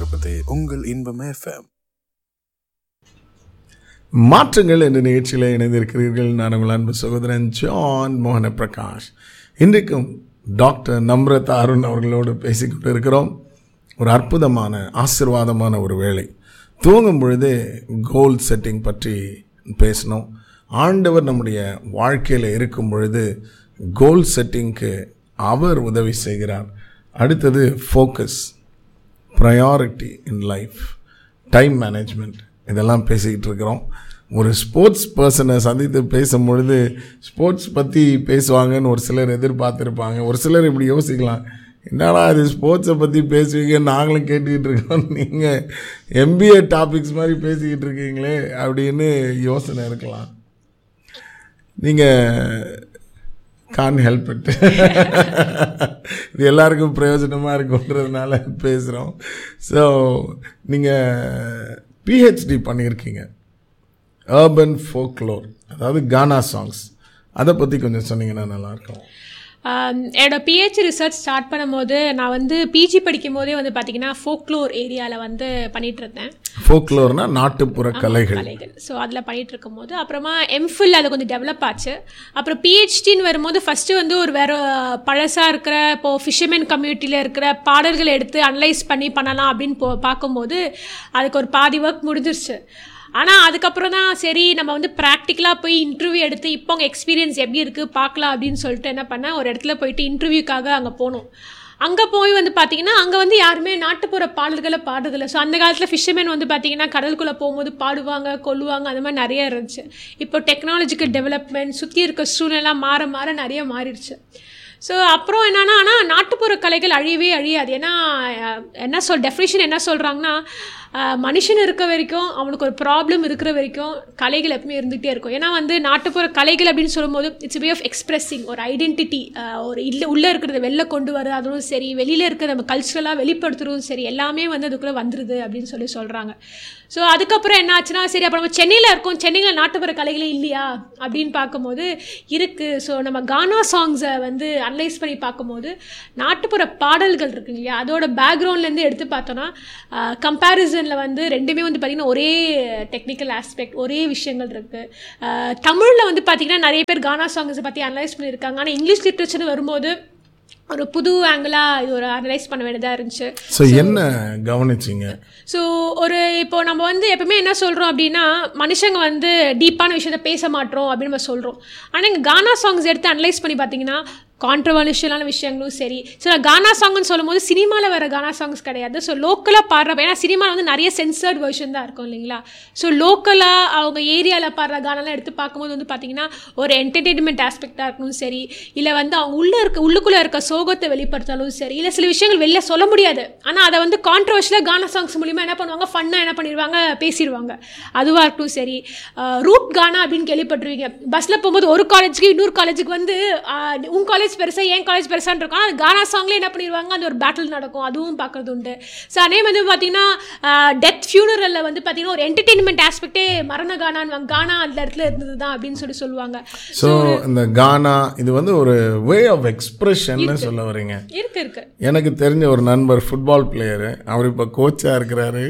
கொண்டிருப்பது உங்கள் இன்பம் எஃப்எம் மாற்றங்கள் என்ற நிகழ்ச்சியில் இணைந்திருக்கிறீர்கள் நான் உங்கள் அன்பு சகோதரன் ஜான் மோகன பிரகாஷ் இன்றைக்கும் டாக்டர் நம்ரத் அருண் அவர்களோடு பேசிக்கொண்டு இருக்கிறோம் ஒரு அற்புதமான ஆசிர்வாதமான ஒரு வேலை தூங்கும் பொழுதே கோல் செட்டிங் பற்றி பேசினோம் ஆண்டவர் நம்முடைய வாழ்க்கையில் இருக்கும் பொழுது கோல் செட்டிங்க்கு அவர் உதவி செய்கிறார் அடுத்தது focus priority in life time management இதெல்லாம் பேசிக்கிட்டு இருக்கிறோம் ஒரு ஸ்போர்ட்ஸ் பர்சனை சந்தித்து பேசும்பொழுது ஸ்போர்ட்ஸ் பற்றி பேசுவாங்கன்னு ஒரு சிலர் எதிர்பார்த்துருப்பாங்க ஒரு சிலர் இப்படி யோசிக்கலாம் என்னடா இது ஸ்போர்ட்ஸை பற்றி பேசுவீங்க நாங்களும் கேட்டுக்கிட்டு இருக்கோம் நீங்கள் எம்பிஏ டாபிக்ஸ் மாதிரி பேசிக்கிட்டு இருக்கீங்களே அப்படின்னு யோசனை இருக்கலாம் நீங்கள் கான் ஹெல்ப் இட் இது எல்லாருக்கும் பிரயோஜனமாக இருக்குன்றதுனால பேசுகிறோம் ஸோ நீங்கள் பிஹெச்டி பண்ணியிருக்கீங்க அர்பன் ஃபோக்லோர் அதாவது கானா சாங்ஸ் அதை பற்றி கொஞ்சம் சொன்னீங்கன்னா நல்லாயிருக்கும் ஆம், என்னோட பிஹெச் ரிசர்ச் ஸ்டார்ட் பண்ணும்போது நான் வந்து பிஜி படிக்கும் போதே வந்து பார்த்தீங்கன்னா ஃபோக்லோர் ஏரியாவில் வந்து பண்ணிட்டு இருந்தேன் ஃபோக்லோர்னா நாட்டுப்புற கலைகள் கலைகள் ஸோ அதில் பண்ணிட்டு இருக்கும்போது அப்புறமா எம்ஃபில் அது கொஞ்சம் டெவலப் ஆச்சு அப்புறம் பிஹெச்டின்னு வரும்போது ஃபஸ்ட்டு வந்து ஒரு வேற பழசாக இருக்கிற இப்போ ஃபிஷர்மேன் கம்யூனிட்டியில் இருக்கிற பாடல்களை எடுத்து அனலைஸ் பண்ணி பண்ணலாம் அப்படின்னு போ பார்க்கும்போது அதுக்கு ஒரு பாதி ஒர்க் முடிஞ்சிருச்சு ஆனால் அதுக்கப்புறம் தான் சரி நம்ம வந்து ப்ராக்டிக்கலாக போய் இன்டர்வியூ எடுத்து இப்போ உங்கள் எக்ஸ்பீரியன்ஸ் எப்படி இருக்குது பார்க்கலாம் அப்படின்னு சொல்லிட்டு என்ன பண்ணேன் ஒரு இடத்துல போயிட்டு இன்டர்வியூக்காக அங்கே போனோம் அங்கே போய் வந்து பார்த்தீங்கன்னா அங்கே வந்து யாருமே நாட்டுப்புற பாடல்களை பாடுறதில்ல ஸோ அந்த காலத்தில் ஃபிஷர்மேன் வந்து பார்த்தீங்கன்னா கடலுக்குள்ளே போகும்போது பாடுவாங்க கொல்லுவாங்க அந்த மாதிரி நிறைய இருந்துச்சு இப்போ டெக்னாலஜிக்கல் டெவலப்மெண்ட் சுற்றி இருக்க சூழ்நிலை மாற மாற நிறைய மாறிடுச்சு ஸோ அப்புறம் என்னன்னா ஆனால் நாட்டுப்புற கலைகள் அழியவே அழியாது ஏன்னா அஹ், என்ன சொல் டெஃபினேஷன் என்ன சொல்கிறாங்கன்னா மனுஷன் இருக்க வரைக்கும் அவனுக்கு ஒரு ப்ராப்ளம் இருக்கிற வரைக்கும் கலைகள் எப்பவுமே இருந்துகிட்டே இருக்கும் ஏன்னா வந்து நாட்டுப்புற கலைகள் அப்படின்னு சொல்லும்போது இட்ஸ் வே ஆஃப் எக்ஸ்பிரஸிங் ஒரு ஐடென்டிட்டி ஒரு இல்லை உள்ளே இருக்கிறத வெளில கொண்டு வர அதுவும் சரி வெளியில் இருக்கிற நம்ம கல்ச்சுரலாக வெளிப்படுத்துறதும் சரி எல்லாமே வந்து அதுக்குள்ளே வந்துருது அப்படின்னு சொல்லி சொல்கிறாங்க ஸோ அதுக்கப்புறம் என்ன ஆச்சுன்னா சரி அப்போ நம்ம சென்னையில் இருக்கோம் சென்னையில் நாட்டுப்புற கலைகளே இல்லையா அப்படின்னு பார்க்கும்போது இருக்குது ஸோ நம்ம கானா சாங்ஸை வந்து அனலைஸ் பண்ணி பார்க்கும்போது நாட்டுப்புற பாடல்கள் இருக்கு இல்லையா அதோட பேக்ரவுண்ட்லேருந்து எடுத்து பார்த்தோன்னா கம்பேரிசனில் வந்து ரெண்டுமே வந்து பார்த்திங்கன்னா ஒரே டெக்னிக்கல் ஆஸ்பெக்ட் ஒரே விஷயங்கள் இருக்குது தமிழில் வந்து பார்த்திங்கன்னா நிறைய பேர் கானா சாங்ஸை பற்றி அனலைஸ் பண்ணியிருக்காங்க ஆனால் இங்கிலீஷ் லிட்ரேச்சர்னு வரும்போது ஒரு புது ஆங்கிளாக இது ஒரு அனலைஸ் பண்ண வேண்டியதாக இருந்துச்சு ஸோ என்ன கவனிச்சிங்க ஸோ ஒரு இப்போ நம்ம வந்து எப்பவுமே என்ன சொல்கிறோம் அப்படின்னா மனுஷங்க வந்து டீப்பான விஷயத்த பேச மாட்டோம் அப்படின்னு நம்ம சொல்கிறோம் ஆனால் இங்கே கானா சாங்ஸ் எடுத்து அனலைஸ் பண்ணி பார்த்தீங்கன்னா கான்ட்ரவர்ஷியலான விஷயங்களும் சரி ஸோ நான் கானா சாங்னு சொல்லும்போது சினிமாவில் வர கானா சாங்ஸ் கிடையாது ஸோ லோக்கலாக பாடுறப்ப ஏன்னா சினிமாவில் வந்து நிறைய சென்சர்ட் வெர்ஷன் தான் இருக்கும் இல்லைங்களா ஸோ லோக்கலாக அவங்க ஏரியாவில் பாடுற கானாலாம் எடுத்து பார்க்கும்போது வந்து பார்த்தீங்கன்னா ஒரு என்டர்டெயின்மெண்ட் ஆஸ்பெக்டாக இருக்கணும் சரி இல்லை வந்து அவங்க உள்ளே இருக்க உள்ளுக்குள்ளே இருக்க சோகத்தை வெளிப்படுத்தாலும் சரி இல்லை சில விஷயங்கள் வெளில சொல்ல முடியாது ஆனால் அதை வந்து கான்ட்ரவர்ஷியலாக கானா சாங்ஸ் மூலிமா என்ன பண்ணுவாங்க ஃபன்னாக என்ன பண்ணிடுவாங்க பேசிடுவாங்க அதுவாக இருக்கட்டும் சரி ரூட் கானா அப்படின்னு கேள்விப்பட்டிருவீங்க பஸ்ஸில் போகும்போது ஒரு காலேஜுக்கு இன்னொரு காலேஜுக்கு வந்து ஆஹ், உன் காலேஜ் பெருசா என் காலேஜ் பெருசான்னு இருக்கும் ஆனால் கானா சாங்ல என்ன பண்ணிடுவாங்க அந்த ஒரு பேட்டில் நடக்கும் அதுவும் பார்க்கறது உண்டு ஸோ அதே வந்து பார்த்தீங்கன்னா டெத் ஃபியூனரலில் வந்து பார்த்தீங்கன்னா ஒரு என்டர்டெயின்மெண்ட் ஆஸ்பெக்டே மரண கானான்னு கானா அந்த இடத்துல இருந்தது தான் அப்படின்னு சொல்லி சொல்லுவாங்க ஸோ இந்த கானா இது வந்து ஒரு வே ஆஃப் எக்ஸ்பிரஷன்னு சொல்ல வரீங்க இருக்கு இருக்கு எனக்கு தெரிஞ்ச ஒரு நண்பர் ஃபுட்பால் பிளேயரு அவர் இப்போ கோச்சாக இருக்கிறாரு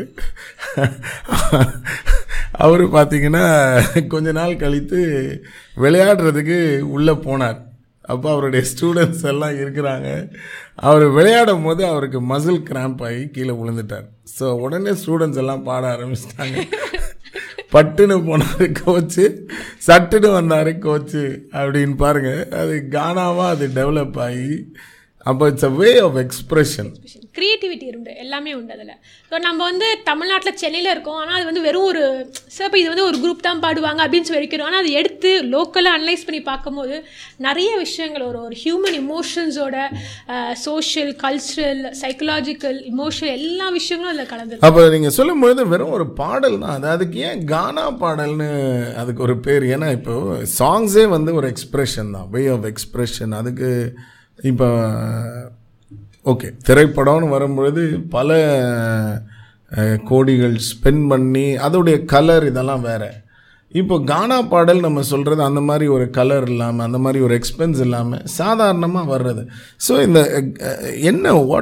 அவர் பார்த்தீங்கன்னா கொஞ்ச நாள் கழித்து விளையாடுறதுக்கு உள்ளே போனார் அப்போ அவருடைய ஸ்டூடெண்ட்ஸ் எல்லாம் இருக்கிறாங்க அவர் விளையாடும் போது அவருக்கு மசில் கிராம்ப் ஆகி கீழே விழுந்துட்டார் ஸோ உடனே ஸ்டூடெண்ட்ஸ் எல்லாம் பாட ஆரம்பிச்சிட்டாங்க பட்டுன்னு போனார் கோச்சு சட்டுன்னு வந்தார் கோச்சு அப்படின்னு பாருங்க அது கானாவாக அது டெவலப் ஆகி அப்போ it's a way of expression creativity உண்டு எல்லாமே உண்டு அதில் ஸோ நம்ம வந்து தமிழ்நாட்டில் சென்னையில் இருக்கோம் ஆனால் அது வந்து வெறும் ஒரு சார் இப்போ இது வந்து ஒரு குரூப் தான் பாடுவாங்க அப்படின்னு சொல்லி வைக்கிறோம் ஆனால் அது எடுத்து லோக்கலாக அனலைஸ் பண்ணி பார்க்கும்போது நிறைய விஷயங்கள் ஒரு ஒரு ஹியூமன் இமோஷன்ஸோட சோஷியல் கல்ச்சுரல் சைக்கலாஜிக்கல் இமோஷனல் எல்லா விஷயங்களும் அதில் கலந்து அப்போ நீங்கள் சொல்லும்பொழுது வெறும் ஒரு பாடல் தான் அது அதுக்கு ஏன் கானா பாடல்னு அதுக்கு ஒரு பேர் ஏன்னா இப்போ சாங்ஸே வந்து ஒரு எக்ஸ்பிரஷன் தான் வே ஆஃப் எக்ஸ்பிரஷன் அதுக்கு இப்போ ஓகே திரைப்படம்னு வரும்பொழுது பல அஹ், கோடிகள் ஸ்பெண்ட் பண்ணி அதோடைய கலர் இதெல்லாம் வேறு இப்போ கானா பாடல் நம்ம சொல்கிறது அந்த மாதிரி ஒரு கலர் இல்லாமல் அந்த மாதிரி ஒரு எக்ஸ்பென்ஸ் இல்லாமல் சாதாரணமாக வர்றது ஸோ இந்த அஹ், என்ன வாட்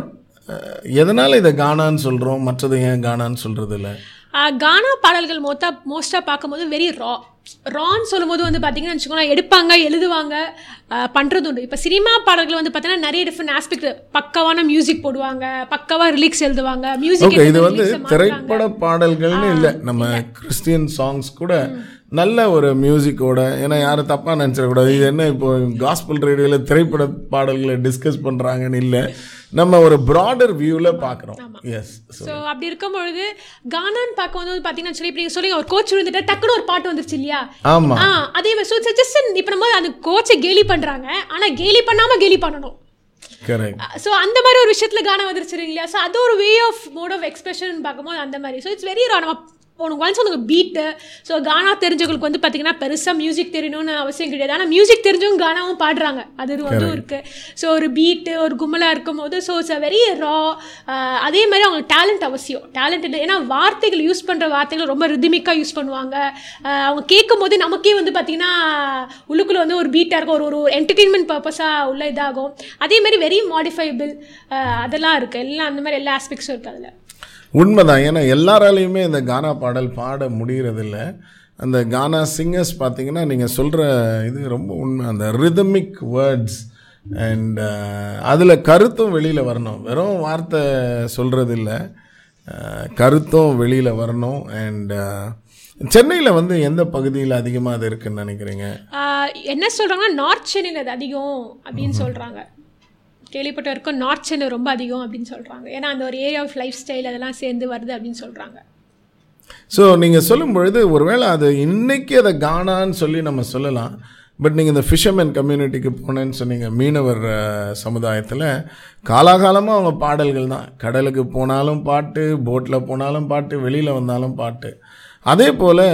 எதனால் இதை கானான்னு சொல்கிறோம் மற்றது ஏன் கானான்னு சொல்கிறது இல்லை ஆஹ் கானா பாடல்கள் மொத்தா மோஸ்ட்டாக பார்க்கும்போது வெரி ரா ரான்னு சொல்லும்போது வந்து பார்த்தீங்கன்னு வச்சுக்கோங்களேன் எடுப்பாங்க எழுதுவாங்க ஆஹ் பண்றது உண்டு இப்போ சினிமா பாடல்கள் வந்து பார்த்தீங்கன்னா நிறைய டிஃப்ரெண்ட் ஆஸ்பெக்ட் பக்காவான மியூசிக் போடுவாங்க பக்காவா ரிலீக்ஸ் எழுதுவாங்க மியூசிக் ஓகே இது வந்து திரைப்பட பாடல்கள்னு இல்லை நம்ம கிறிஸ்டியன் சாங்ஸ் கூட நல்ல ஒரு மியூசிக்கோட ஏன்னா யாரும் தப்பாக நினச்சிடக்கூடாது இது என்ன இப்போ காஸ்பல் ரேடியோவில் திரைப்பட பாடல்களை டிஸ்கஸ் பண்ணுறாங்கன்னு இல்லை நம்ம ஒரு ப்ராடர் வியூவில் பார்க்குறோம் எஸ் ஸோ அப்படி இருக்கும் பொழுது கானான்னு பார்க்க வந்து பார்த்தீங்கன்னா சொல்லி இப்போ நீங்கள் சொல்லி ஒரு கோச் விழுந்துட்டு டக்குனு ஒரு பாட்டு வந்துருச்சு இல்லையா ஆமாம் ஆ அதே மாதிரி ஸோ ஜஸ்ட் இப்போ நம்ம அந்த கோச்சை கேலி பண்ணுறாங்க ஆனால் கேலி பண்ணாமல் கேலி பண்ணணும் கரெக்ட் ஸோ அந்த மாதிரி ஒரு விஷயத்தில் கானம் வந்துருச்சு இல்லையா ஸோ அது ஒரு way of mode of expression பார்க்கும்போது அந்த மாதிரி ஸோ இட்ஸ் வெரி ரா நம்ம உனக்கு ஒன்ஸ் உனக்கு பீட்டு ஸோ கானா தெரிஞ்சவங்களுக்கு வந்து பார்த்தீங்கன்னா பெருசாக மியூசிக் தெரியணும்னு அவசியம் கிடையாது ஆனால் மியூசிக் தெரிஞ்சவங்க கானாவும் பாடுறாங்க அது வந்து இருக்கு ஸோ ஒரு பீட்டு ஒரு கும்பலாக இருக்கும் போது so it's a very raw அதே மாதிரி அவங்களுக்கு டேலண்ட் அவசியம் டேலண்ட் இல்லை ஏன்னா வார்த்தைகள் யூஸ் பண்ணுற வார்த்தைகள் ரொம்ப ரிதமிக்காக யூஸ் பண்ணுவாங்க அஹ் அவங்க கேட்கும் போது நமக்கே வந்து பார்த்தீங்கன்னா உள்ளுக்குள்ளே வந்து ஒரு பீட்டாக இருக்கும் ஒரு ஒரு என்டர்டெயின்மெண்ட் பர்பஸாக உள்ள இதாகும் அதே மாதிரி வெரி மாடிஃபைபிள் அதெல்லாம் இருக்குது எல்லாம் அந்த மாதிரி எல்லா ஆஸ்பெக்ட்ஸும் இருக்குது அதில் உண்மைதான் ஏன்னா எல்லாராலையுமே இந்த கானா பாடல் பாட முடியறதில்ல அந்த கானா சிங்கர்ஸ் பார்த்தீங்கன்னா நீங்கள் சொல்கிற இது ரொம்ப உண்மை அந்த ரிதமிக் வேர்ட்ஸ் அண்ட் அதில் கருத்தும் வெளியில் வரணும் வெறும் வார்த்தை சொல்கிறது இல்லை கருத்தும் வெளியில் வரணும் அண்ட் சென்னையில் வந்து எந்த பகுதியில் அதிகமாக அது இருக்குன்னு நினைக்கிறீங்க ஆஹ் என்ன சொல்கிறாங்கன்னா நார்த் சென்னையில் அது அதிகம் அப்படின்னு சொல்கிறாங்க கேள்விப்பட்ட வரைக்கும் நார்த் சென்னை ரொம்ப அதிகம் அப்படின்னு சொல்கிறாங்க ஏன்னா அந்த ஒரு ஏரியா ஆஃப் லைஃப் ஸ்டைல் அதெல்லாம் சேர்ந்து வருது அப்படின்னு சொல்கிறாங்க ஸோ நீங்கள் சொல்லும் பொழுது ஒருவேளை அது இன்னைக்கு அதை கானான்னு சொல்லி நம்ம சொல்லலாம் பட் நீங்கள் இந்த ஃபிஷர்மேன் கம்யூனிட்டிக்கு போனேன்னு சொன்னீங்க மீனவர் சமுதாயத்தில் காலாகாலமாக அவங்க பாடல்கள் தான் கடலுக்கு போனாலும் பாட்டு போட்டில் போனாலும் பாட்டு வெளியில் வந்தாலும் பாட்டு அதே போல்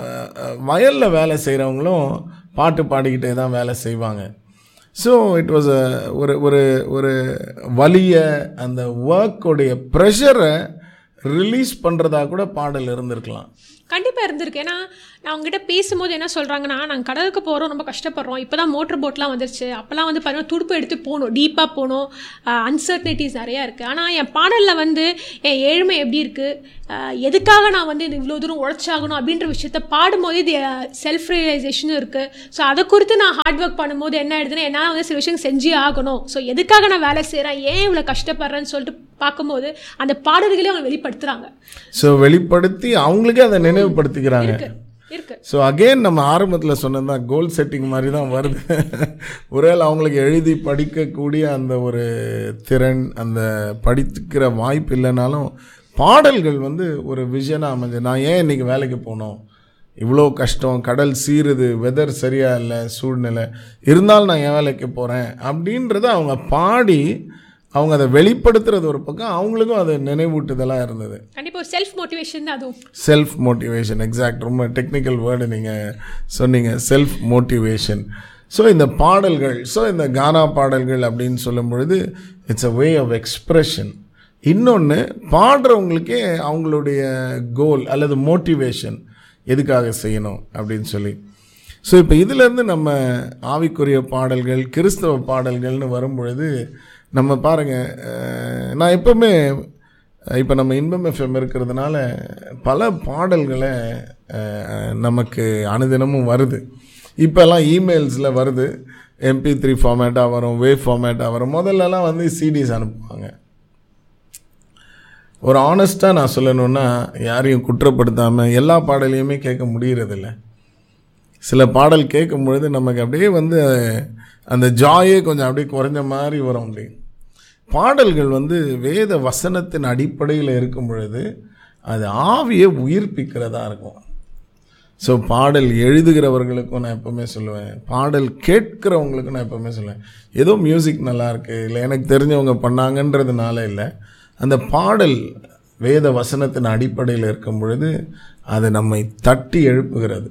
வயலில் வேலை செய்கிறவங்களும் பாட்டு பாடிக்கிட்டே தான் வேலை செய்வாங்க ஸோ இட் வாஸ் அ ஒரு ஒரு ஒரு வலிய அந்த ஒர்க்குடைய ப்ரெஷரை ரிலீஸ் பண்ணுறதா கூட பாடல் இருந்திருக்கலாம் கண்டிப்பாக இருந்திருக்கு ஏன்னா நான் அவங்ககிட்ட பேசும்போது என்ன சொல்கிறாங்கன்னா நாங்கள் கடலுக்கு போகிறோம் ரொம்ப கஷ்டப்படுறோம் இப்போ தான் மோட்டர் போட்லாம் வந்துருச்சு அப்போல்லாம் வந்து பார்த்தீங்கன்னா துடுப்பு எடுத்து போகணும் டீப்பாக போகணும் அன்சர்டனிட்டிஸ் நிறையா இருக்குது ஆனால் என் பாடலில் வந்து என் ஏழ்மை எப்படி இருக்குது எதுக்காக நான் வந்து இது இவ்வளோ தூரம் உழைச்சாகணும் அப்படின்ற விஷயத்த பாடும்போது இது செல்ஃப் ரியலைசேஷனும் இருக்குது ஸோ அதை குறித்து நான் ஹார்ட் ஒர்க் பண்ணும்போது என்ன ஆயிடுதுன்னா என்னால் வந்து சில விஷயம் செஞ்சே ஆகணும் ஸோ எதுக்காக நான் வேலை செய்கிறேன் ஏன் இவ்வளோ கஷ்டப்படுறேன்னு சொல்லிட்டு பார்க்கும்போது அந்த பாடல்களே அவங்க வெளிப்படுத்துகிறாங்க ஸோ வெளிப்படுத்தி அவங்களுக்கே அதை நினைவுபடுத்திக்கிறாங்க இருக்கு ஸோ அகெயின் நம்ம ஆரம்பத்தில் சொன்னது தான் கோல் செட்டிங் மாதிரி தான் வருது ஒருவேளை அவங்களுக்கு எழுதி படிக்கக்கூடிய அந்த ஒரு திறன் அந்த படிக்கிற வாய்ப்பு இல்லைனாலும் பாடல்கள் வந்து ஒரு விஷனாக அமைஞ்சு நான் ஏன் இன்றைக்கி வேலைக்கு போனோம் இவ்வளோ கஷ்டம் கடல் சீருது வெதர் சரியா இல்லை சூழ்நிலை இருந்தாலும் நான் என் வேலைக்கு போகிறேன் அப்படின்றத அவங்க பாடி அவங்க அதை வெளிப்படுத்துறது ஒரு பக்கம் அவங்களுக்கும் அது நினைவூட்டுதலாக இருந்தது கண்டிப்பாக ஒரு செல்ஃப் மோட்டிவேஷன் தான் அதுவும் செல்ஃப் மோட்டிவேஷன் எக்ஸாக்ட் ரொம்ப டெக்னிக்கல் வேர்டு நீங்கள் சொன்னீங்க செல்ஃப் மோட்டிவேஷன் ஸோ இந்த பாடல்கள் ஸோ இந்த கானா பாடல்கள் அப்படின்னு சொல்லும் பொழுது it's a way of expression இன்னொன்று பாடுறவங்களுக்கே அவங்களுடைய கோல் அல்லது மோட்டிவேஷன் எதுக்காக செய்யணும் அப்படின்னு சொல்லி ஸோ இப்போ இதிலேருந்து நம்ம ஆவிக்குரிய பாடல்கள் கிறிஸ்தவ பாடல்கள்னு வரும் பொழுது நம்ம பாருங்கள் நான் எப்போவுமே இப்போ நம்ம இன்பம் எஃப்எம் இருக்கிறதுனால பல பாடல்களை அஹ், நமக்கு அனுதினமும் வருது இப்போல்லாம் இமெயில்ஸில் வருது எம்பி த்ரீ ஃபார்மேட்டாக வரும் வேவ் ஃபார்மேட்டாக வரும் முதல்லலாம் வந்து சிடிஸ் அனுப்புவாங்க ஒரு ஆனஸ்ட்டாக நான் சொல்லணுன்னா யாரையும் குற்றப்படுத்தாமல் எல்லா பாடலையுமே கேட்க முடியறதில்ல சில பாடல் கேட்கும் பொழுது நமக்கு அப்படியே வந்து அந்த ஜாயே கொஞ்சம் அப்படியே குறைஞ்ச மாதிரி வரும் அப்படி பாடல்கள் வந்து வேத வசனத்தின் அடிப்படையில் இருக்கும் பொழுது அது ஆவியை உயிர்ப்பிக்கிறதா இருக்கும் ஸோ பாடல் எழுதுகிறவர்களுக்கும் நான் எப்போவுமே சொல்லுவேன் பாடல் கேட்குறவங்களுக்கும் நான் எப்போவுமே சொல்லுவேன் ஏதோ மியூசிக் நல்லா இருக்கு இல்லை எனக்கு தெரிஞ்சவங்க பண்ணாங்கன்றதுனால இல்லை அந்த பாடல் வேத வசனத்தின் அடிப்படையில் இருக்கும் பொழுது அது நம்மை தட்டி எழுப்புகிறது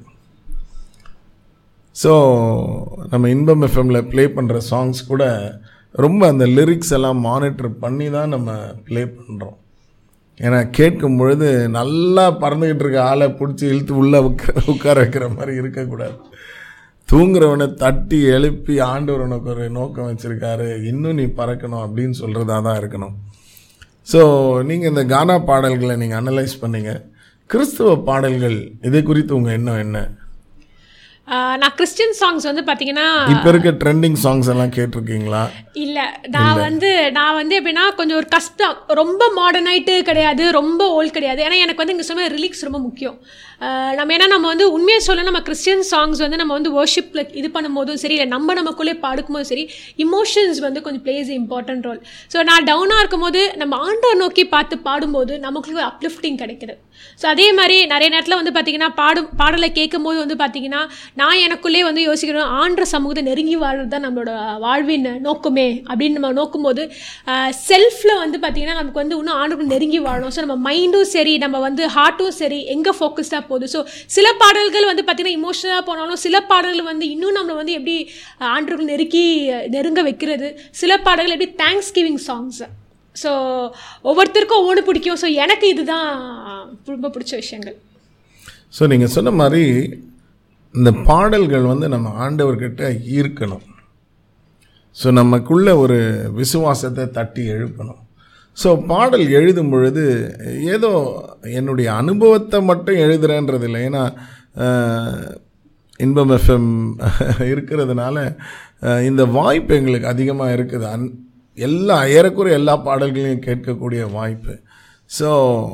ஸோ நம்ம இன்பம் எஃப்எம்ல ப்ளே பண்ணுற சாங்ஸ் கூட ரொம்ப அந்த லிரிக்ஸ் எல்லாம் மானிட்டர் பண்ணி தான் நம்ம ப்ளே பண்ணுறோம் ஏன்னா கேட்கும் பொழுது நல்லா பறந்துக்கிட்டு இருக்க ஆளை பிடிச்சி இழுத்து உள்ளே உட்கார உட்கார வைக்கிற மாதிரி இருக்கக்கூடாது தூங்குறவனை தட்டி எழுப்பி ஆண்டவர் உனக்கு ஒரு நோக்கம் வச்சுருக்காரு இன்னும் நீ பறக்கணும் அப்படின்னு சொல்கிறதா தான் இருக்கணும் ஸோ நீங்கள் இந்த கானா பாடல்களை நீங்கள் அனலைஸ் பண்ணீங்க கிறிஸ்துவ பாடல்கள் இதை குறித்து உங்கள் எண்ணம் என்ன ஆஹ் நான் கிறிஸ்டியன் சாங்ஸ் வந்து பார்த்தீங்கன்னா இப்போ இருக்க ட்ரெண்டிங் சாங்ஸ் எல்லாம் கேட்டிருக்கீங்களா இல்லை நான் வந்து நான் வந்து எப்படின்னா கொஞ்சம் ஒரு கஷ்டம் ரொம்ப மாடர்ன் ஆயிட்டு கிடையாது ரொம்ப ஓல்ட் கிடையாது ஏன்னா எனக்கு வந்து இங்கே சொன்ன ரிலிக்ஸ் ரொம்ப முக்கியம் ஆஹ் நம்ம ஏன்னா நம்ம வந்து உண்மையை சொல்ல நம்ம கிறிஸ்டியன் சாங்ஸ் வந்து நம்ம வந்து வர்ஷிப்பில் இது பண்ணும்போதும் சரி இல்லை நம்ம நமக்குள்ளே பாடுக்கும்போதும் சரி இமோஷன்ஸ் வந்து கொஞ்சம் பிளேஸ் இம்பார்ட்டன்ட் ரோல் ஸோ நான் டவுனாக இருக்கும்போது நம்ம ஆண்டவர் நோக்கி பார்த்து பாடும்போது நமக்குள்ள ஒரு அப்லிஃப்டிங் கிடைக்குது ஸோ அதே மாதிரி நிறைய நேரத்தில் வந்து பார்த்தீங்கன்னா பாடும் பாடலை கேட்கும்போது வந்து பார்த்தீங்கன்னா நான் எனக்குள்ளே வந்து யோசிக்கிறேன் ஆண்ட சமூகத்தை நெருங்கி வாழ்றது தான் நம்மளோட வாழ்வின் நோக்கமே அப்படின்னு நம்ம நோக்கும்போது செல்ஃபில் வந்து பார்த்தீங்கன்னா நமக்கு வந்து இன்னும் ஆண்டுக்கு நெருங்கி வாழணும் ஸோ நம்ம மைண்டும் சரி நம்ம வந்து ஹார்ட்டும் சரி எங்கே ஃபோக்கஸ்டாக போகுது ஸோ சில பாடல்கள் வந்து பார்த்தீங்கன்னா இமோஷனலாக போனாலும் சில பாடல்கள் வந்து இன்னும் நம்மளை வந்து எப்படி ஆண்டுகள் நெருக்கி நெருங்க வைக்கிறது சில பாடல்கள் எப்படி தேங்க்ஸ் கிவிங் சாங்ஸ் ஸோ ஒவ்வொருத்தருக்கும் ஒவ்வொன்று பிடிக்கும் ஸோ எனக்கு இதுதான் ரொம்ப பிடிச்ச விஷயங்கள் ஸோ நீங்கள் சொன்ன மாதிரி இந்த பாடல்கள் வந்து நம்ம ஆண்டவர்கிட்ட ஈர்க்கணும் ஸோ நமக்குள்ள ஒரு விசுவாசத்தை தட்டி எழுப்பணும் ஸோ பாடல் எழுதும் பொழுது ஏதோ என்னுடைய அனுபவத்தை மட்டும் எழுதுறேன்றது இல்லை ஏன்னா அஹ், இன்பம் எஃப்எம் இருக்கிறதுனால அஹ், இந்த வாய்ப்பு எங்களுக்கு அதிகமாக இருக்குது அன் எல்லா ஏறக்குறைய எல்லா பாடல்களையும் கேட்கக்கூடிய வாய்ப்பு ஸோ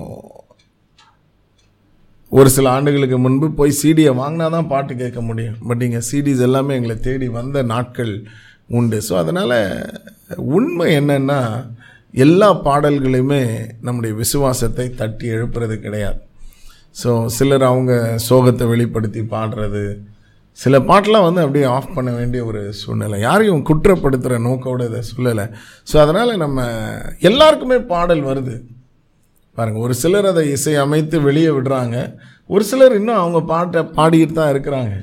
ஒரு சில ஆண்டுகளுக்கு முன்பு போய் சிடியை வாங்கினா தான் பாட்டு கேட்க முடியும் பட் இங்கே சிடிஸ் எல்லாமே எங்களை தேடி வந்த நாட்கள் உண்டு ஸோ அதனால் உண்மை என்னன்னா எல்லா பாடல்களையுமே நம்முடைய விசுவாசத்தை தட்டி எழுப்புறது கிடையாது ஸோ சிலர் அவங்க சோகத்தை வெளிப்படுத்தி பாடுறது சில பாட்டெலாம் வந்து அப்படியே ஆஃப் பண்ண வேண்டிய ஒரு சூழ்நிலை யாரையும் குற்றப்படுத்துகிற நோக்கோடு இதை சொல்லலை ஸோ அதனால் நம்ம எல்லாருக்குமே பாடல் வருது பாருங்க ஒரு சிலர் அதை இசை அமைத்து வெளியே விடுறாங்க ஒரு சிலர் இன்னும் அவங்க பாட்டை பாடிட்டு தான் இருக்கிறாங்க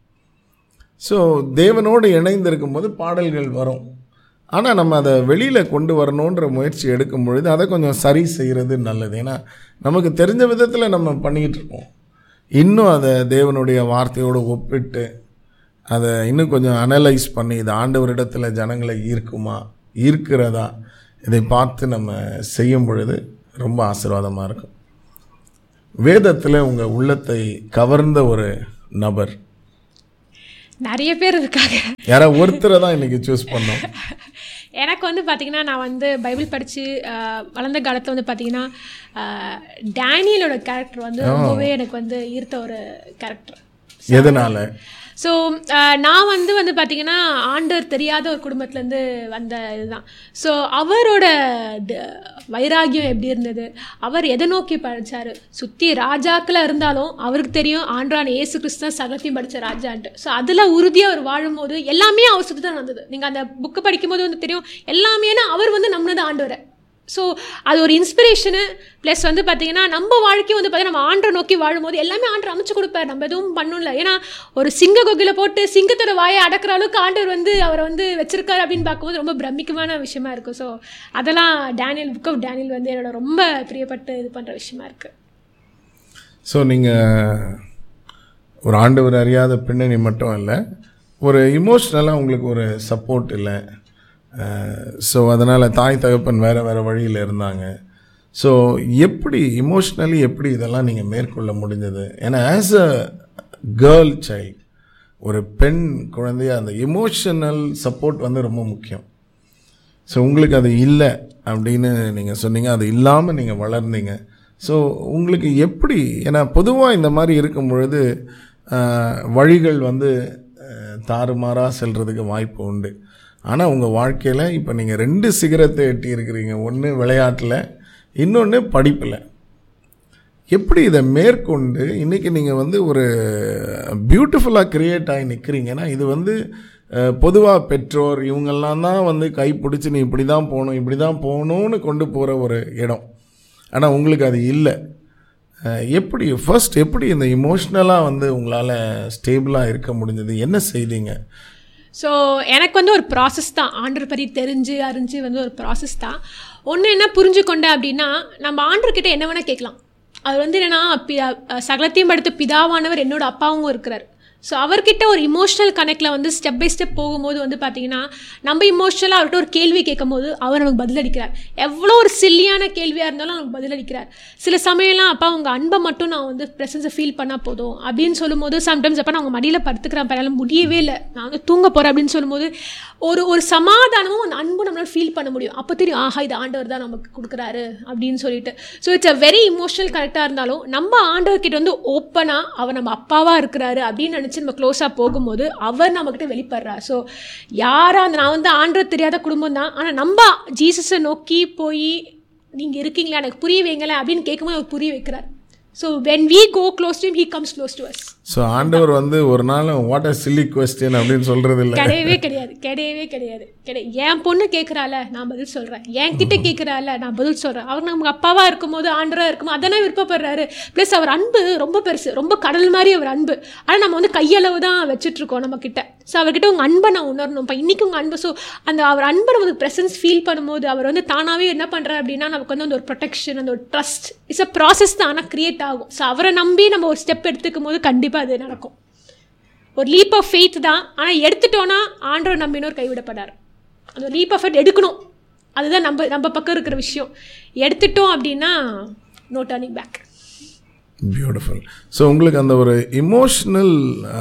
ஸோ தேவனோடு இணைந்து இருக்கும்போது பாடல்கள் வரும் ஆனால் நம்ம அதை வெளியில் கொண்டு வரணுன்ற முயற்சி எடுக்கும் பொழுது அதை கொஞ்சம் சரி செய்கிறது நல்லது ஏன்னா நமக்கு தெரிஞ்ச விதத்தில் நம்ம பண்ணிக்கிட்டு இருக்கோம் இன்னும் அதை தேவனுடைய வார்த்தையோடு ஒப்பிட்டு அதை இன்னும் கொஞ்சம் அனலைஸ் பண்ணி இது ஆண்டவரிடத்தில் ஜனங்களை ஈர்க்குமா ஈர்க்கிறதா இதை பார்த்து நம்ம செய்யும் பொழுது ரொம்ப ஆசீர்வாதமாக இருக்கும் வேதத்தில் உங்கள் உள்ளத்தை கவர்ந்த ஒரு நபர் நிறைய பேர் இருக்காங்க யாரா ஒருத்தரை தான் இன்னைக்கு சூஸ் பண்ணோம் எனக்கு வந்து பார்த்தீங்கன்னா நான் வந்து பைபிள் படித்து வளர்ந்த காலத்தில் வந்து பார்த்தீங்கன்னா டேனியலோட கேரக்டர் வந்து ரொம்பவே எனக்கு வந்து ஈர்த்த ஒரு கேரக்டர் எதனால ஸோ நான் வந்து வந்து பார்த்தீங்கன்னா ஆண்டவர் தெரியாத ஒரு குடும்பத்துலேருந்து வந்த இதுதான் ஸோ அவரோட த- வைராகியம் எப்படி இருந்தது அவர் எதை நோக்கி படிச்சாரு சுற்றி ராஜாக்களாக இருந்தாலும் அவருக்கு தெரியும் ஆண்டான இயேசு கிறிஸ்து தான் சகலத்தையும் படித்த ராஜான்ட்டு ஸோ அதில் உறுதியாக அவர் வாழும்போது எல்லாமே அவர் சுற்றி தான் நடந்தது நீங்கள் அந்த புக்கு படிக்கும்போது வந்து தெரியும் எல்லாமே அவர் வந்து நம்பினது ஆண்டவரை ஸோ அது ஒரு இன்ஸ்பிரேஷனு ப்ளஸ் வந்து பார்த்தீங்கன்னா நம்ம வாழ்க்கையும் வந்து பார்த்தீங்கன்னா நம்ம ஆண்டரை நோக்கி வாழும்போது எல்லாமே ஆண்டர் அமைச்சு கொடுப்பார் நம்ம எதுவும் பண்ணல ஏன்னா ஒரு சிங்க கொக்கில போட்டு சிங்கத்தோட வாயை அடக்கிற அளவுக்கு ஆண்டவர் வந்து அவரை வந்து வச்சிருக்காரு அப்படின்னு பார்க்கும்போது ரொம்ப பிரமிக்கமான விஷயமா இருக்கும் ஸோ அதெல்லாம் டேனியல் புக் ஆஃப் டேனியல் வந்து என்னோட ரொம்ப பிரியப்பட்டு இது பண்ணுற விஷயமா இருக்குது ஸோ நீங்கள் ஒரு ஆண்டவர் அறியாத பின்னணி மட்டும் இல்லை ஒரு இமோஷ்னலாக உங்களுக்கு ஒரு சப்போர்ட் இல்லை ஸோ அதனால் தாய் தகப்பன் வேறு வேறு வழியில் இருந்தாங்க ஸோ எப்படி இமோஷ்னலி எப்படி இதெல்லாம் நீங்கள் மேற்கொள்ள முடிஞ்சது ஏன்னா ஆஸ் அ கேர்ள் சைல்டு ஒரு பெண் குழந்தைய அந்த இமோஷனல் சப்போர்ட் வந்து ரொம்ப முக்கியம் ஸோ உங்களுக்கு அது இல்லை அப்படின்னு நீங்கள் சொன்னீங்க அது இல்லாமல் நீங்கள் வளர்ந்தீங்க ஸோ உங்களுக்கு எப்படி ஏன்னா பொதுவாக இந்த மாதிரி இருக்கும் பொழுது ஆஹ், வழிகள் வந்து தாறுமாறாக செல்றதுக்கு வாய்ப்பு உண்டு ஆனால் உங்கள் வாழ்க்கையில் இப்போ நீங்கள் ரெண்டு சிகரத்தை எட்டி இருக்கிறீங்க ஒன்று விளையாட்டில் இன்னொன்று படிப்பில் எப்படி இதை மேற்கொண்டு இன்றைக்கி நீங்கள் வந்து ஒரு பியூட்டிஃபுல்லாக கிரியேட் ஆகி நிற்கிறீங்கன்னா இது வந்து பொதுவாக பெற்றோர் இவங்கெல்லாம் தான் வந்து கை பிடிச்சி நீ இப்படி தான் போகணும் இப்படி தான் போகணும்னு கொண்டு போகிற ஒரு இடம் ஆனால் உங்களுக்கு அது இல்லை அஹ், எப்படி ஃபர்ஸ்ட் எப்படி இந்த இமோஷ்னலாக வந்து உங்களால் ஸ்டேபிளாக இருக்க முடிஞ்சது என்ன செய்தீங்க ஸோ எனக்கு வந்து ஒரு ப்ராசஸ் தான் ஆண்டர் பற்றி தெரிஞ்சு அறிஞ்சு வந்து ஒரு ப்ராசஸ் தான் ஒன்று என்ன புரிஞ்சுக்கொண்டேன் அப்படின்னா நம்ம ஆண்டர்கிட்ட என்ன வேணால் கேட்கலாம் அது வந்து என்னென்னா பி சகலத்தையும் படுத்த பிதாவானவர் என்னோட அப்பாவும் இருக்கிறார் ஸோ அவர்கிட்ட ஒரு இமோஷனல் கனெக்டில் வந்து ஸ்டெப் பை ஸ்டெப் போகும்போது வந்து பார்த்தீங்கன்னா நம்ம இமோஷனலாக அவர்கிட்ட ஒரு கேள்வி கேட்கும்போது அவர் நமக்கு பதிலளிக்கிறார் எவ்வளோ ஒரு சில்லியான கேள்வியாக இருந்தாலும் நமக்கு பதிலளிக்கிறார் சில சமயம்லாம் அப்பா உங்கள் அன்பை மட்டும் நான் வந்து ப்ரெசன்ஸை ஃபீல் பண்ணால் போதும் அப்படின்னு சொல்லும்போது சம்டைம்ஸ் அப்போ நான் உங்கள் மடியில் படுத்துக்கிறேன் பரவாயில்ல முடியவே இல்லை நான் வந்து தூங்க போகிறேன் அப்படின்னு சொல்லும்போது ஒரு ஒரு சமாதானமும் அந்த அன்பும் நம்மளால் ஃபீல் பண்ண முடியும் அப்போ தெரியும் ஆஹா இது ஆண்டவர் தான் நமக்கு கொடுக்குறாரு அப்படின்னு சொல்லிட்டு so it's a very emotional கரெக்டாக இருந்தாலும் நம்ம ஆண்டவர்கிட்ட வந்து ஓப்பனாக அவர் நம்ம அப்பாவாக இருக்கிறாரு அப்படின்னு நினச்சி நம்ம க்ளோஸாக போகும்போது அவர் நம்மக்கிட்ட வெளிப்படுறார் ஸோ யாராக அந்த நான் வந்து ஆண்டவர் தெரியாத குடும்பம் தான் ஆனால் நம்ம ஜீசஸை நோக்கி போய் நீங்கள் இருக்கீங்களா எனக்கு புரிய வைங்களேன் அப்படின்னு கேட்கும்போது அவர் புரிய வைக்கிறார் so when we go close to he comes close to us so ஆண்டவர் வந்து ஒரு நாள் வாட் அ சில்லி கொஸ்டின் அப்படின்னு சொல்றது இல்லை கிடையவே கிடையாது கிடையவே கிடையாது கிடையாது என் பொண்ணு கேட்குறால நான் பதில் சொல்கிறேன் என் கிட்ட கேட்குறால நான் பதில் சொல்கிறேன் அவர் நமக்கு அப்பாவாக இருக்கும்போது ஆண்டராக இருக்கும்போது அதனே விருப்பப்படுறாரு ப்ளஸ் அவர் அன்பு ரொம்ப பெருசு ரொம்ப கடல் மாதிரி அவர் அன்பு ஆனால் நம்ம வந்து கையளவு தான் வச்சுட்ருக்கோம் நம்ம கிட்ட ஸோ அவர்கிட்ட உங்கள் அன்பை நான் உணரணும் இப்போ இன்றைக்கி உங்கள் அன்பு ஸோ அந்த அவர் அன்பை நமக்கு ப்ரெசன்ஸ் ஃபீல் பண்ணும்போது அவர் வந்து தானாகவே என்ன பண்ணுறாரு அப்படின்னா நமக்கு வந்து அந்த ஒரு ப்ரொடெக்ஷன் அந்த ஒரு ட்ரஸ்ட் இட்ஸ் அ ப்ராசஸ் தான் ஆனால் க்ரியேட் ஆகும் ஸோ அவரை நம்பி நம்ம ஒரு ஸ்டெப் எடுத்துக்கும் போது கண்டிப்பாக அது நடக்கும் ஒரு லீப் ஆஃப் ஃபெய்த் தான் ஆனால் எடுத்துட்டோன்னா ஆண்டவர் நம்பினோர் கைவிடப்படார் அந்த லீப் ஆஃப் ஃபெய்த் எடுக்கணும் அதுதான் நம்ம நம்ம பக்கம் இருக்கிற விஷயம் எடுத்துட்டோம் அப்படின்னா no turning back beautiful so உங்களுக்கு அந்த ஒரு இமோஷ்னல்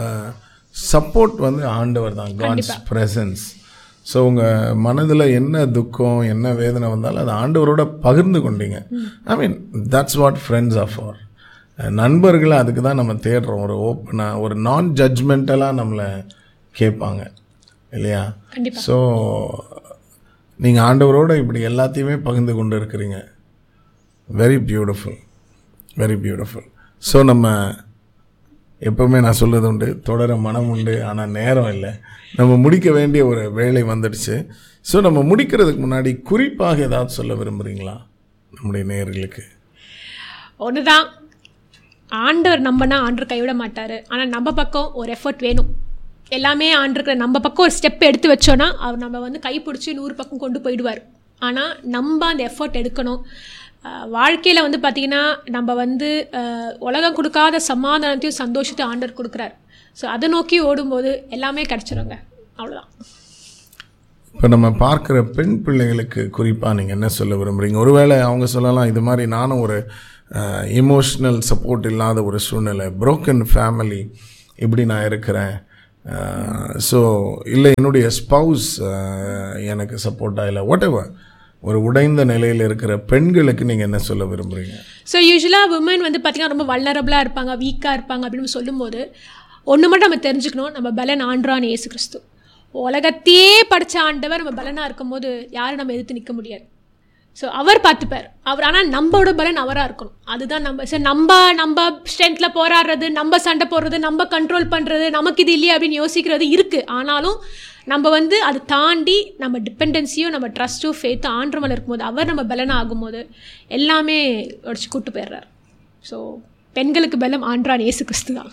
சப்போர்ட் வந்து ஆண்டவர் தான் காட்ஸ் ப்ரெசன்ஸ் ஸோ உங்கள் மனதில் என்ன துக்கம் என்ன வேதனை வந்தாலும் அது ஆண்டவரோட பகிர்ந்து கொண்டீங்க I mean that's what friends of our நண்பர்களை அதுக்கு தான் நம்ம தேடுறோம் ஒரு ஓப்பனாக ஒரு நான் ஜட்ஜ்மெண்டலாக நம்மளை கேட்பாங்க இல்லையா கண்டிப்பா. ஸோ நீங்கள் ஆண்டவரோட இப்படி எல்லாத்தையுமே பகிர்ந்து கொண்டு இருக்கிறீங்க very beautiful very beautiful so நம்ம எப்பவுமே நான் சொல்றது உண்டு தொடர மனம் உண்டு ஆனால் நேரம் இல்லை நம்ம முடிக்க வேண்டிய ஒரு வேலை வந்துடுச்சு ஸோ நம்ம முடிக்கிறதுக்கு முன்னாடி குறிப்பாக ஏதாவது சொல்ல விரும்புகிறீங்களா நம்முடைய நேயர்களுக்கு ஒன்று தான் ஆண்டவர் நம்பனா ஆண்டவர் கைவிட மாட்டார் ஆனால் நம்ம பக்கம் ஒரு எஃபர்ட் வேணும் எல்லாமே ஆண்டிருக்கிற நம்ம பக்கம் ஒரு ஸ்டெப் எடுத்து வச்சோன்னா அவர் நம்ம வந்து கைப்பிடிச்சி நூறு பக்கம் கொண்டு போயிடுவார் ஆனால் நம்ம அந்த எஃபர்ட் எடுக்கணும் வாழ்க்கையில் வந்து பார்த்திங்கன்னா நம்ம வந்து அஹ், உலகம் கொடுக்காத சமாதானத்தையும் சந்தோஷத்தையும் ஆண்டவர் கொடுக்குறார் ஸோ அதை நோக்கி ஓடும்போது எல்லாமே கிடச்சிருங்க அவ்வளோதான் இப்போ நம்ம பார்க்குற பெண் பிள்ளைகளுக்கு குறிப்பாக நீங்கள் என்ன சொல்ல விரும்புகிறீங்க ஒருவேளை அவங்க சொல்லலாம் இது மாதிரி நானும் ஒரு இமோஷ்னல் சப்போர்ட் இல்லாத ஒரு சூழ்நிலை broken ஃபேமிலி இப்படி நான் இருக்கிறேன் ஸோ இல்லை என்னுடைய ஸ்பவுஸ் எனக்கு சப்போர்ட்டாக இல்லை வாட் ஒரு உடைந்த நிலையில் இருக்கிற பெண்களுக்கு நீங்கள் என்ன சொல்ல விரும்புகிறீங்க ஸோ யூஸ்வலாக உமன் வந்து பார்த்திங்கன்னா ரொம்ப வல்னரபுளாக இருப்பாங்க வீக்காக இருப்பாங்க அப்படின்னு சொல்லும்போது ஒன்று மட்டும் நம்ம தெரிஞ்சுக்கணும் நம்ம பலன் ஆண்டான் இயேசு கிறிஸ்து உலகத்தையே படித்த ஆண்டவர் நம்ம பலனாக இருக்கும்போது யாரும் நம்ம எதிர்த்து நிற்க முடியாது ஸோ அவர் பார்த்துப்பார் அவர் ஆனால் நம்மளோட பலன் அவராக இருக்கணும் அதுதான் நம்ம சரி நம்ம நம்ம ஸ்ட்ரென்த்தில் போராடுறது நம்ம சண்டை போடுறது நம்ம கண்ட்ரோல் பண்ணுறது நமக்கு இது இல்லையா அப்படின்னு யோசிக்கிறது இருக்குது ஆனாலும் நம்ம வந்து அதை தாண்டி நம்ம டிபெண்டன்சியும் நம்ம ட்ரஸ்ட்டும் ஃபேத்து ஆண்டவமல் இருக்கும்போது அவர் நம்ம பலனாக ஆகும்போது எல்லாமே உடச்சி கூட்டு போயிடுறார் ஸோ பெண்களுக்கு பலம் ஆண்ட்ரான் இயேசு கிறிஸ்து தான்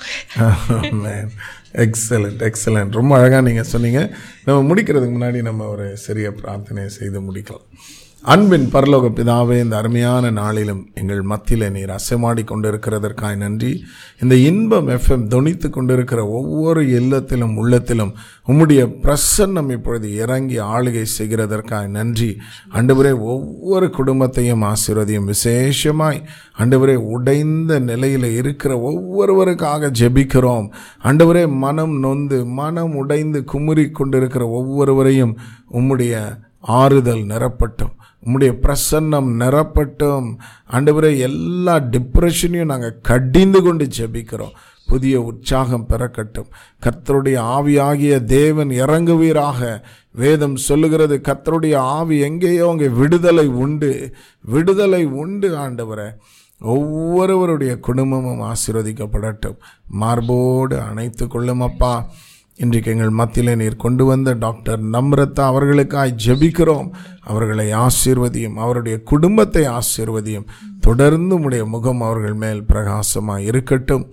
எக்ஸலண்ட் எக்ஸலண்ட் ரொம்ப அழகாக நீங்கள் சொன்னீங்க நம்ம முடிக்கிறதுக்கு முன்னாடி நம்ம ஒரு சிறிய பிரார்த்தனை செய்து முடிக்கலாம் அன்பின் பரலோக பிதாவே இந்த அருமையான நாளிலும் எங்கள் மத்தியில் நீர் அசைமாடி கொண்டிருக்கிறதற்காய் நன்றி இந்த இன்பம் எஃப்எம் தொனித்து கொண்டிருக்கிற ஒவ்வொரு இல்லத்திலும் உள்ளத்திலும் உம்முடைய பிரசன்னம் இப்பொழுது இறங்கி ஆளுகை செய்கிறதற்காய் நன்றி அண்டுவரே ஒவ்வொரு குடும்பத்தையும் ஆசீர்வதியும் விசேஷமாய் அண்டவரே உடைந்த நிலையில் இருக்கிற ஒவ்வொருவருக்காக ஜெபிக்கிறோம் அண்டவரே மனம் நொந்து மனம் உடைந்து குமுறி கொண்டிருக்கிற ஒவ்வொருவரையும் உம்முடைய ஆறுதல் நிரப்பட்டும் உம்முடைய பிரசன்னம் நிரப்பட்டும் ஆண்டவரே எல்லா டிப்ரெஷனையும் நாங்கள் கடிந்து கொண்டு ஜெபிக்கிறோம் புதிய உற்சாகம் பிறக்கட்டும் கர்த்தருடைய ஆவியாகிய தேவன் இறங்குவீராக வேதம் சொல்லுகிறது கர்த்தருடைய ஆவி எங்கேயோ அங்கே விடுதலை உண்டு விடுதலை உண்டு ஆண்டவரே ஒவ்வொருவருடைய குடும்பமும் ஆசீர்வதிக்கப்படட்டும் மார்போடு அணைத்து கொள்ளும் அப்பா இன்றைக்கு எங்கள் மத்தியிலே நீர் கொண்டு வந்த டாக்டர் நம்ரதா அவர்களுக்காய் ஜெபிக்கிறோம் அவர்களை ஆசீர்வதியும் அவருடைய குடும்பத்தை ஆசீர்வதியும் தொடர்ந்து உடைய முகம் அவர்கள் மேல் பிரகாசமாக இருக்கட்டும்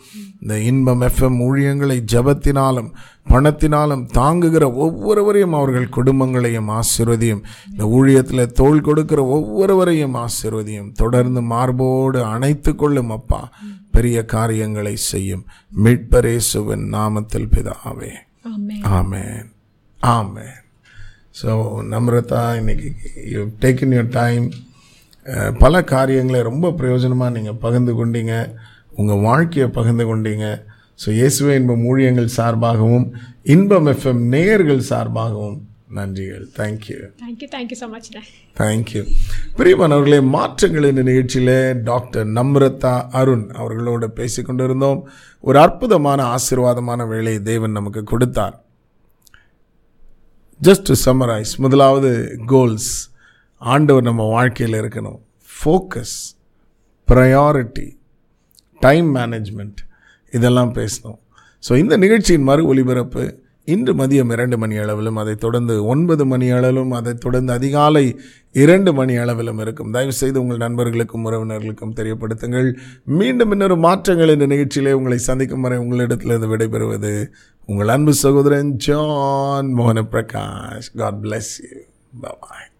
இந்த இன்பம் எஃப்எம் ஊழியங்களை ஜபத்தினாலும் பணத்தினாலும் தாங்குகிற ஒவ்வொருவரையும் அவர்கள் குடும்பங்களையும் ஆசிர்வதியும் இந்த ஊழியத்தில் தோள் கொடுக்கிற ஒவ்வொருவரையும் ஆசிர்வதியும் தொடர்ந்து மார்போடு அணைத்து கொள்ளும் அப்பா பெரிய காரியங்களை செய்யும் மீட்பரேசுவின் நாமத்தில் பிதாவே ஆமென் ஆமேன் ஆமேன் ஸோ நம்ரதா இன்னைக்கு யூ டேக்கன் யூர் டைம் பல காரியங்களை ரொம்ப பிரயோஜனமாக நீங்கள் பகிர்ந்து கொண்டீங்க உங்கள் வாழ்க்கையை பகிர்ந்து கொண்டீங்க ஸோ இயேசுவே இன்பம் ஊழியங்கள் சார்பாகவும் இன்பம் எஃப்எம் நேயர்கள் சார்பாகவும் நன்றிகள் thank you thank you thank you so much thank you பிரியமானவர்களே மாற்றங்கள் என்ற நிகழ்ச்சியில் டாக்டர் நம்ரதா அருண் அவர்களோடு பேசிக்கொண்டிருந்தோம் ஒரு அற்புதமான ஆசீர்வாதமான வேலையை தேவன் நமக்கு கொடுத்தார் ஜஸ்ட் டு சம்மரைஸ் முதலாவது கோல்ஸ் ஆண்டவர் நம்ம வாழ்க்கையில் இருக்கணும் ஃபோக்கஸ் ப்ரையாரிட்டி டைம் மேனேஜ்மெண்ட் இதெல்லாம் பேசணும் ஸோ இந்த நிகழ்ச்சியின் மறு ஒலிபரப்பு இன்று மதியம் இரண்டு மணி அளவிலும் அதைத் தொடர்ந்து ஒன்பது மணி அளவிலும் அதைத் தொடர்ந்து அதிகாலை இரண்டு மணி அளவிலும் இருக்கும் தயவு செய்து உங்கள் நண்பர்களுக்கும் உறவினர்களுக்கும் தெரியப்படுத்துங்கள் மீண்டும் இன்னொரு மாற்றங்கள் என்ற நிகழ்ச்சியிலே உங்களை சந்திக்கும் வரை உங்களிடத்திலிருந்து விடைபெறுவது உங்கள் அன்பு சகோதரன் ஜான் மோகன Prakash God bless you bye